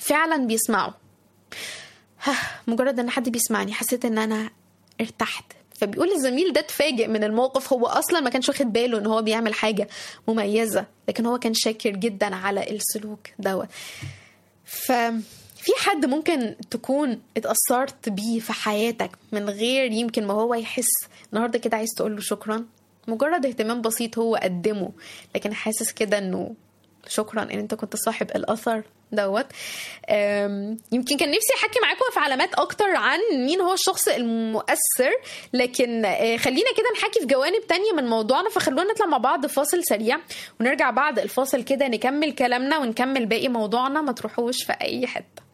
فعلا بيسمعوا مجرد ان حد بيسمعني حسيت ان انا ارتحت فبيقول الزميل ده اتفاجئ من الموقف هو اصلا ما كانش واخد باله ان هو بيعمل حاجه مميزه لكن هو كان شاكر جدا على السلوك دوت ففي حد ممكن تكون اتأثرت بيه في حياتك من غير يمكن ما هو يحس النهارده كده عايز تقول له شكرا مجرد اهتمام بسيط هو قدمه لكن حاسس كده انه شكرا ان انت كنت صاحب الاثر دوت يمكن كان نفسي احكي معاكم في علامات اكتر عن مين هو الشخص المؤثر لكن خلينا كده نحكي في جوانب تانية من موضوعنا فخلونا نطلع مع بعض فاصل سريع ونرجع بعد الفاصل كده نكمل كلامنا ونكمل باقي موضوعنا ما تروحوش في اي حته